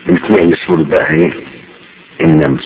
بنتنقل لسورة بقى ايه النمل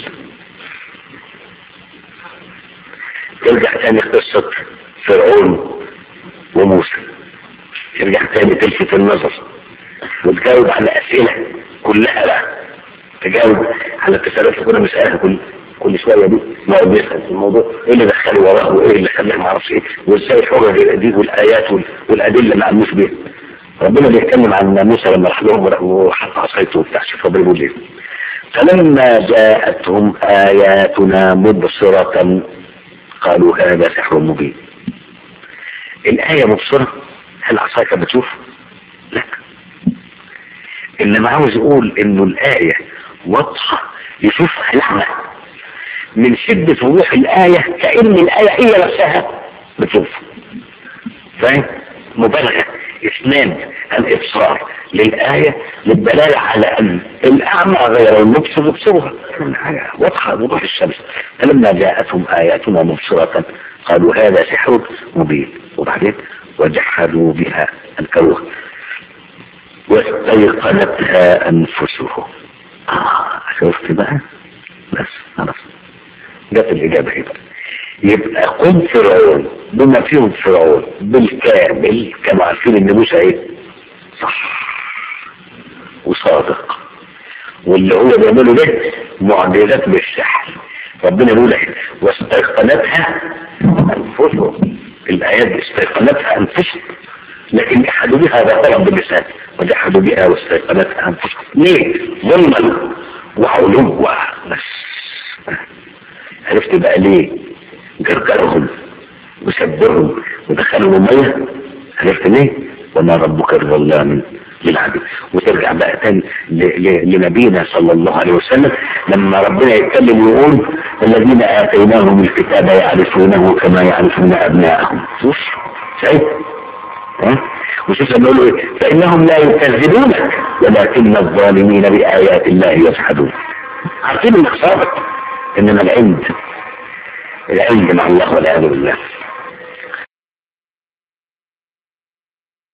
ترجع تاني قصة فرعون وموسى ترجع تاني تلفت النظر وتجاوب على أسئلة كلها بقى تجاوب على التساؤلات اللي كنا بنسألها كل كل شوية دي نقعد نسأل في الموضوع ايه اللي دخله وراه وايه اللي خلاه ما اعرفش ايه وازاي حجج دي والآيات وال- والأدلة ما قالوش بيها ربنا بيتكلم عن موسى لما راح لهم وحط عصايته وبتاع شوف ربنا بيقول ايه فلما جاءتهم آياتنا مبصرة قالوا هذا سحر مبين الآية مبصرة هل عصاك بتشوف لا إنما عاوز يقول إنه الآية واضحة يشوفها لحمة من شدة وضوح الآية كأن الآية هي نفسها بتشوف فاهم مبالغة إسناد الإبصار للآية للدلالة على أن الأعمى غير المبصر يبصرها حاجة واضحة وضوح الشمس فلما جاءتهم آياتنا مبصرة قالوا هذا سحر مبين وبعدين وجحدوا بها الكروه واستيقنتها أنفسهم آه شفت بقى بس خلاص جت الإجابة هنا يبقى قم فرعون بما فيهم فرعون بالكامل كانوا عارفين ان موسى ايه صح وصادق واللي هو بيعمله ده معجزات بالسحر ربنا يقول لك واستيقنتها انفسهم الايات دي استيقنتها انفسهم لكن جحدوا بها هذا طلب باللسان وجحدوا بها واستيقنتها انفسهم ليه؟ ظلما وعلوا بس عرفت بقى ليه جرجرهم وسبهم ودخلهم مية عرفت ليه وما ربك بظلام للعبيد وترجع بقى تاني ل- ل- لنبينا صلى الله عليه وسلم لما ربنا يتكلم ويقول الذين آتيناهم الكتاب يعرفونه كما يعرفون أبناءهم شوف شايف ها وشوف لما يقولوا ايه فإنهم لا يكذبونك ولكن الظالمين بآيات الله يجحدون عارفين انك صادق انما العند العند مع الله والعياذ بالله